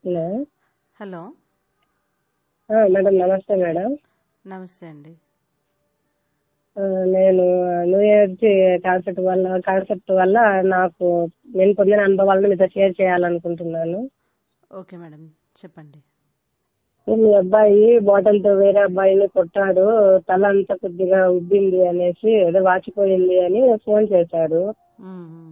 Hello hello ఆ, madam నమస్తే madam నమస్తే అండి ఆ, నేను న్యూ ఇయర్ కాన్సెప్ట్ వల్ల కాన్సెప్ట్ వల్ల నాకు నేను పొందిన అనుభవాలను మీతో షేర్ చేయాలనుకుంటున్నాను ఓకే మేడం చెప్పండి మీ అబ్బాయి బాటిల్తో వేరే అబ్బాయిని కొట్టాడు తల అంతా కొద్దిగా ఉబ్బింది అనేసి ఏదో వాచిపోయింది అని ఫోన్ చేశాడు మ్మ్, మ్మ్.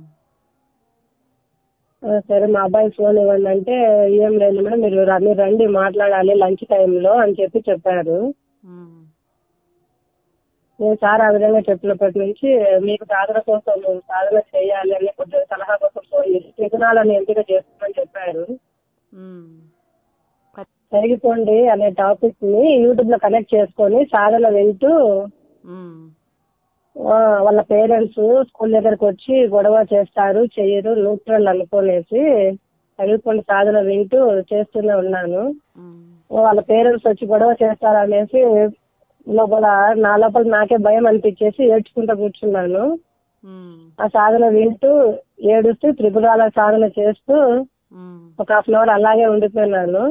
ఆ, సరే మా అబ్బాయి ఫోన్ ఇవ్వండి అంటే ఏం లేదు మేడం మీరు ర- మీరు రండి మాట్లాడాలి లంచ్ టైంలో అని చెప్పి చెప్పారు మ్మ్. నేను సార్ ఆ విధంగా చెప్పినప్పటి నుంచి మీకు సాధన కోసం సాధన చేయాలి అని కొంచెం సలహా కోసం ఫోన్ చేసి త్రిగుణాలను ఎంపిక చేసుకోమని చెప్పారు మ్మ్. పెరిగిపోండి అనే టాపిక్ ని యూట్యూబ్ లో కనెక్ట్ చేసుకొని సాధన వింటూ మ్మ్. ఆ, వాళ్ళ పేరెంట్స్ స్కూల్ దగ్గరకు వచ్చి గొడవ చేస్తారు చెయ్యరు న్యూట్రల్ అనుకోనేసి చదువుకొని సాధన వింటూ చేస్తూనే ఉన్నాను మ్మ్. వాళ్ళ పేరెంట్స్ వచ్చి గొడవ చేస్తారు అనేసి లోపల నా లోపల నాకే భయం అనిపించేసి ఏడ్చుకుంటూ కూర్చున్నాను మ్మ్. ఆ సాధన వింటూ ఏడుస్తూ త్రిపురాల సాధన చేస్తూ మ్మ్. ఒక హాఫ్ అన్ అవర్ అలాగే ఉండిపోయినాను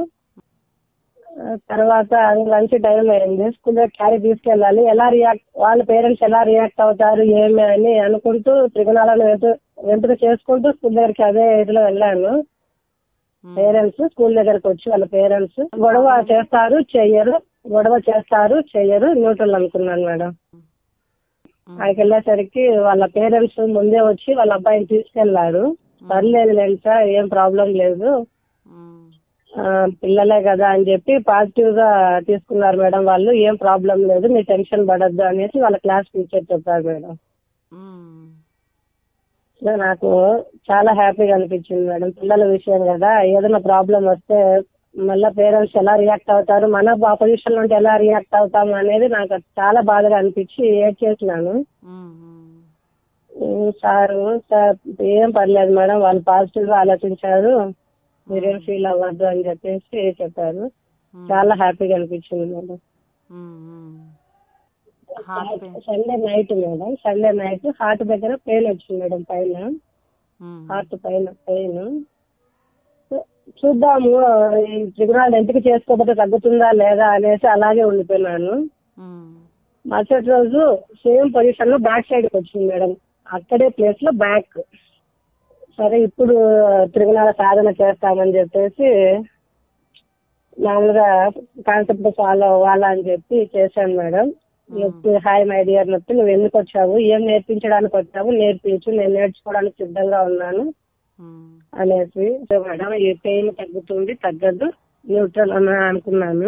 ఆ, తర్వాత లంచ్ టైం అయింది స్కూల్ లో క్యారీ తీసుకెళ్ళాలి ఎలా రియాక్ట్ వాళ్ళ పేరెంట్స్ ఎలా రియాక్ట్ అవుతారు ఏమి అని అనుకుంటూ త్రిగుణాలను వెంట వెంటనే చేసుకుంటూ స్కూల్ దగ్గరికి అదే ఇదిలో వెళ్ళాను పేరెంట్స్ స్కూల్ దగ్గరకు వచ్చి వాళ్ళ పేరెంట్స్ గొడవ చేస్తారు చెయ్యరు గొడవ చేస్తారు చెయ్యరు న్యూట్రల్ అనుకున్నాను మేడం అక్కడికి వెళ్ళేసరికి వాళ్ళ పేరెంట్స్ ముందే వచ్చి వాళ్ళ అబ్బాయిని తీసుకెళ్లారు పర్లేదు లేంట ఏం ప్రాబ్లం లేదు మ్మ్. ఆ, పిల్లలే కదా అని చెప్పి పాజిటివ్ గా తీసుకున్నారు మేడం వాళ్ళు ఏం ప్రాబ్లం లేదు మీరు టెన్షన్ పడద్దు అనేసి వాళ్ళ క్లాస్ టీచర్ చెప్పారు మేడం మ్మ్. సో నాకు చాలా హ్యాపీగా అనిపించింది మేడం పిల్లల విషయం కదా ఏదైనా ప్రాబ్లం వస్తే మళ్ళీ పేరెంట్స్ ఎలా రియాక్ట్ అవుతారు మన ఆపోజిషన్ నుండి ఎలా రియాక్ట్ అవుతాము అనేది నాకు చాలా బాధగా అనిపించి ఏడ్ చేసినాను మ్మ్. ఉమ్, సారు సార్ ఏం పర్లేదు మేడం వాళ్ళు పాజిటివ్ గా ఆలోచించారు మీరేం ఫీల్ అవ్వద్దు అని చెప్పేసి చెప్పారు చాలా హ్యాపీగా అనిపించింది మేడం మ్మ్. Heart pain Sunday night madam Sunday night heart దగ్గర పెయిన్ వచ్చింది మేడం పైన మ్మ్. హార్ట్ పైన పెయిన్ చూద్దాము ఈ త్రిగుణాలు ఎంపిక చేసుకోకపోతే తగ్గుతుందా లేదా అనేసి అలాగే ఉండిపోయినాను మ్మ్. మరుసటి రోజు సేమ్ పొజిషన్ లో బ్యాక్ సైడ్ కి వచ్చింది మేడం అక్కడే ప్లేస్ లో బ్యాక్ సరే ఇప్పుడు త్రిగుణాల సాధన చేస్తామని చెప్పేసి మామూలుగా కాన్సెప్ట్ ఫాలో అవ్వాలా అని చెప్పి చేశాను మేడం నొప్పి హాయ్ మై డియర్ నొప్పి నువ్వు ఎందుకు వచ్చావు ఏం నేర్పించడానికి వచ్చావు నేర్పించు నేను నేర్చుకోవడానికి సిద్ధంగా ఉన్నాను మ్మ్. అనేసి "సో మేడం ఈ పెయిన్ తగ్గుతుంది తగ్గదు న్యూట్రల్ అని అనుకున్నాను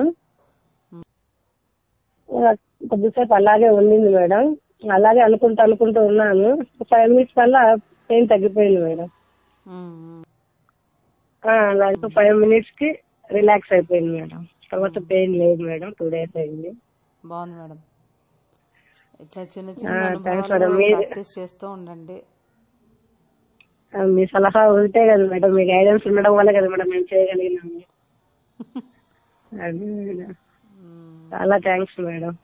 ఇక కొద్దిసేపు అలాగే ఉండింది మేడం అలాగే అనుకుంటూ అనుకుంటూ ఉన్నాను ఫైవ్ మినిట్స్ కల్లా పెయిన్ తగ్గిపోయింది మేడం మ్మ్. అలాగే ఫైవ్ మినిట్స్ కి రిలాక్స్ అయిపోయింది మేడం తర్వాత పెయిన్ లేదు మేడం టూ డేస్ అయింది బాగుంది మేడం ఇట్లా చిన్న ఆ, చిన్న thanks అనుభవాలు మేడం. మీరు- ప్రాక్టీస్ చేస్తూ ఉండండి ఆ, మీ సలహా ఉంటే కదా మేడం మీ గైడెన్స్ ఉండడం వల్ల కదా మేడం మేము చేయగలిగినాము అది మేడం. మ్మ్. చాలా థ్యాంక్స్ మేడం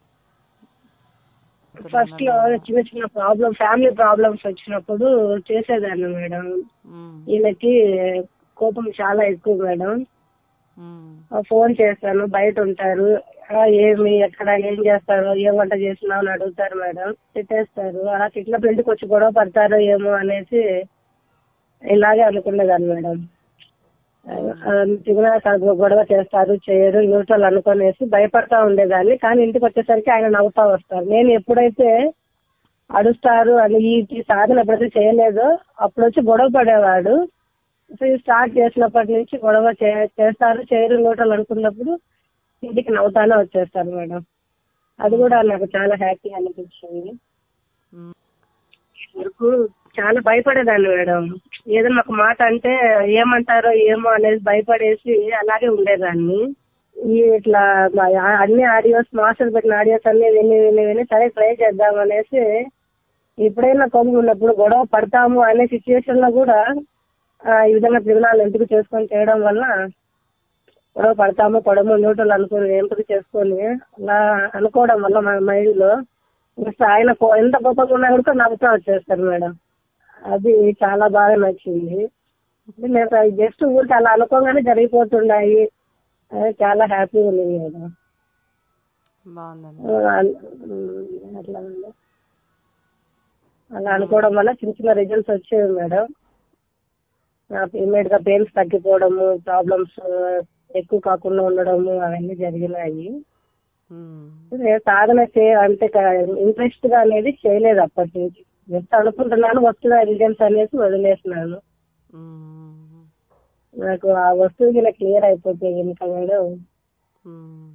ఫస్ట్ లో చిన్న చిన్న ప్రాబ్లం ఫ్యామిలీ ప్రాబ్లమ్స్ వచ్చినప్పుడు చేసేదాన్ని మేడం మ్మ్. ఈయనకి కోపం చాలా ఎక్కువ మేడం మ్మ్. ఆ, ఫోన్ చేస్తాను బయట ఉంటారు ఆ, ఏమి ఎక్కడ ఏం చేస్తారు ఏం వంట చేసినావు అని అడుగుతారు మేడం తిట్టేస్తారు అలా తిట్టినప్పుడు ఇంటికి వచ్చి గొడవ పడతారో ఏమో అనేసి ఇలాగే అనుకునేదాన్ని మేడం ఆ, తిరిగినా కాదు, గొడవ చేస్తారు చేయరు న్యూట్రల్ అనుకునేసి భయపడతా ఉండేదాన్ని కానీ ఇంటికి వచ్చేసరికి ఆయన నవ్వుతా వస్తారు నేను ఎప్పుడైతే అడుస్తారు అని ఈ ఈ సాధన ఎప్పుడైతే చేయలేదో అప్పుడు వచ్చి గొడవ పడేవాడు సో ఇది స్టార్ట్ చేసినప్పటి నుంచి గొడవ చే- చేస్తారు చేయరు న్యూట్రల్ అనుకున్నప్పుడు ఇంటికి నవ్వుతానే వచ్చేస్తారు మేడం అది కూడా నాకు చాలా హ్యాపీ అనిపించింది మ్మ్. వరకు చాలా భయపడేదాన్ని మేడం ఏదైనా ఒక మాట అంటే ఏమంటారో ఏమో అనేది భయపడేసి అలాగే ఉండేదాన్ని ఈ ఇట్లా మా- అన్ని ఆడియోస్ మాస్టర్ పెట్టిన ఆడియోస్ అన్ని విని విని విని సరే ట్రై చేద్దాం అనేసి ఎప్పుడైనా కొమ్ము ఉన్నప్పుడు గొడవ పడతాము అనే సిచ్యువేషన్ లో కూడా ఆ, ఈ విధంగా త్రిగుణాలు ఎంపిక చేసుకొని చేయడం వల్ల గొడవ పడతాము పడము న్యూట్రల్ అనుకుని ఎంపిక చేసుకొని అలా అనుకోవడం వల్ల మన మైండ్ లో ఇంకా ఆయన కో- ఎంత కోపంగా ఉన్నా కూడా నవ్వుతా వచ్చేస్తారు మేడం అది చాలా బాగా నచ్చింది అంటే మేము జస్ట్ ఊరికి అలా అనుకోగానే జరిగిపోతున్నాయి అది చాలా హ్యాపీగా ఉంది మేడం బాగుందండి ఉమ్, అట్లా ఉంది. అలా అనుకోవడం వల్ల చిన్న చిన్న రిజల్ట్స్ వచ్చేవి మేడం ఇమీడియట్ గా పెయిన్స్ తగ్గిపోవడము ప్రాబ్లమ్స్ ఎక్కువ కాకుండా ఉండడము అవన్నీ జరిగినాయి ఉమ్, నేను సాధన చే అంటే ఇంట్రెస్ట్ గా అనేది చేయలేదు అప్పటి నుంచి జస్ట్ అనుకుంటున్నాను వస్తున్న రిజల్ట్స్ అనేసి వదిలేసినాను ఉమ్, నాకు ఆ వస్తువు ఇలా క్లియర్ అయిపోతే ఇంకా మేడం ఉమ్.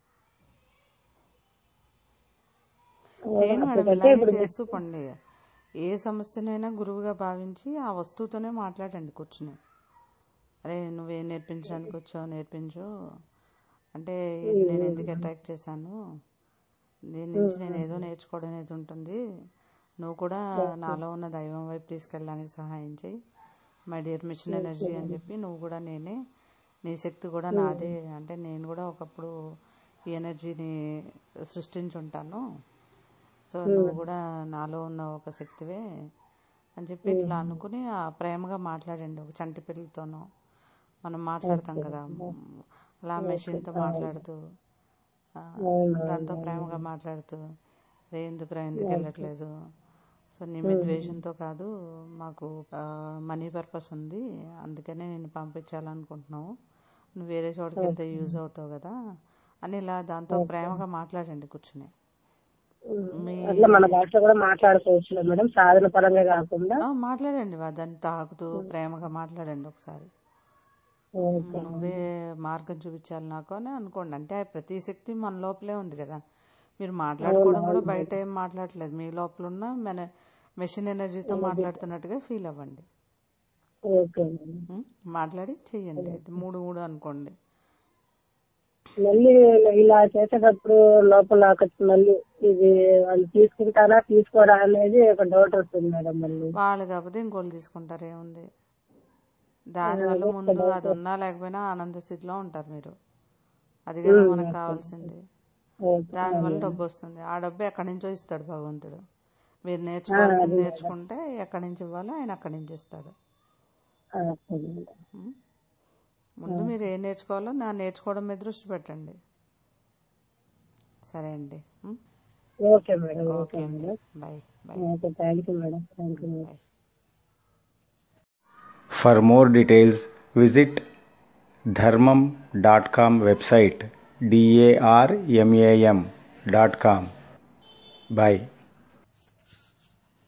చేయండి మేడం అప్పటికంటే ఇలాగే ఇప్పుడు చేస్తూ పండి ఏ సమస్యనైనా గురువుగా భావించి ఆ వస్తువుతోనే మాట్లాడండి కూర్చుని అరే నువ్వేం నేర్పించడానికి వచ్చావు నేర్పించు అంటే ఇది నేను ఎందుకు అట్రాక్ట్ చేశాను దీని నుంచి నేను ఏదో నేర్చుకోవడం అనేది ఉంటుంది నువ్వు కూడా నాలో ఉన్న దైవం వైపు తీసుకెళ్ళడానికి సహాయం చేయి మై డియర్ మిషన్ ఎనర్జీ అని చెప్పి నువ్వు కూడా నేనే నీ శక్తి కూడా నాదే అంటే నేను కూడా ఒకప్పుడు ఈ ఎనర్జీని సృష్టించుంటాను సో నువ్వు కూడా నాలో ఉన్న ఒక శక్తివే అని చెప్పి ఇట్లా అనుకుని ఆ ప్రేమగా మాట్లాడండి ఒక చంటి పిల్లలతోనో మనం మాట్లాడతాం కదా అలా మెషిన్తో మాట్లాడుతూ ఆ, దాంతో ప్రేమగా మాట్లాడుతూ రే ఎందుకురా ఎందుకు వెళ్ళట్లేదు సో నీ మీద ద్వేషంతో కాదు మాకు మనీ పర్పస్ ఉంది అందుకనే నేను పంపించాలనుకుంటున్నావు నువ్వు వేరే చోటుకి వెళ్తే యూజ్ అవుతావు కదా అని ఇలా దాంతో ప్రేమగా మాట్లాడండి కూర్చుని మీ అట్లా మన భాషలో కూడా మాట్లాడుకోవచ్చు మేడం సాధన పరంగా కాకుండా ఆ, మాట్లాడండి వా- దాన్ని తాకుతూ ప్రేమగా మాట్లాడండి ఒకసారి ఓకే. నువ్వే మార్గం చూపించాలి నాకు అని అనుకోండి అంటే ప్రతి శక్తి మన లోపలే ఉంది కదా మీరు మాట్లాడుకోవడం కూడా బయట ఏం మాట్లాడలేదు మీ లోపల ఉన్న మన మెషిన్ ఎనర్జీతో మాట్లాడుతున్నట్టుగా ఫీల్ అవ్వండి ఓకే మేడం. ఉం? మాట్లాడి చెయ్యండి ఇది మూడు మూడు అనుకోండి మళ్ళీ ఇలా చేసేటప్పుడు లోపల ఒక మళ్ళీ ఇది వాళ్ళు తీసుకుంటారా తీసుకోరా అనేది ఒక డౌట్ వస్తుంది మేడం మళ్ళీ వాళ్ళు కాకపోతే ఇంకోళ్ళు తీసుకుంటారు ఏముంది దానివల్ల ముందు అది ఉన్నా లేకపోయినా ఆనంద స్థితిలో ఉంటారు మీరు అది కదా మనకు కావాల్సింది ఓకే. దానివల్ల డబ్బు వస్తుంది ఆ డబ్బు ఎక్కడి నుంచో ఇస్తాడు భగవంతుడు మీరు నేర్చుకోవాల్సింది నేర్చుకుంటే ఎక్కడి నుంచి ఇవ్వాలో ఆయన అక్కడి నుంచి ఇస్తాడు ఆ, ఓకే మేడం. ఉం? ముందు మీరు ఏం నేర్చుకోవాలో నా నేర్చుకోవడం మీద దృష్టి పెట్టండి సరే అండి ఉం? ఓకే మేడం ఓకే ఓకే అండి madam bye bye okay thank you madam thank you madam bye For more details, visit dharmam.com website d a r m a m dot com. Bye.